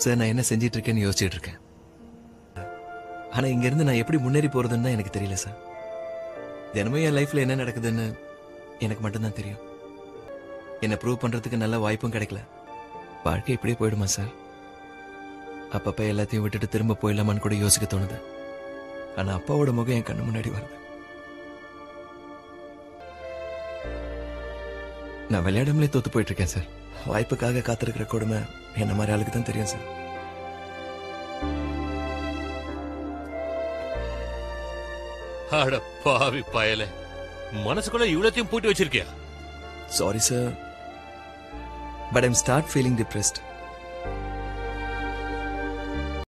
sir நான் என்ன செஞ்சிட்டு இருக்கேன்னு யோசிச்சுட்டு இருக்கேன் ஆனா இங்க இருந்து நான் எப்படி முன்னேறி போறதுன்னு தான் எனக்கு தெரியல சார் தினமும் என் லைஃப்ல என்ன நடக்குதுன்னு எனக்கு மட்டும்தான் தெரியும் என்ன ப்ரூவ் பண்றதுக்கு நல்ல வாய்ப்பும் கிடைக்கல வாழ்க்கை இப்படியே போயிடுமா சார் அப்பப்ப எல்லாத்தையும் விட்டுட்டு திரும்ப போயிடலாமான்னு கூட யோசிக்க தோணுது ஆனா அப்பாவோட முகம் என் கண்ணு முன்னாடி வருது நான் விளையாடாமலே தோத்து போயிட்டு இருக்கேன் சார் வாய்ப்புக்காக காத்திருக்கிற கொடுமை என்ன மாதிரி ஆளுக்கு தான் தெரியும் சார் அட பாவி பயல மனசுக்குள்ள இவ்வளத்தையும் பூட்டி வச்சிருக்கியா sorry sir but I'm start feeling depressed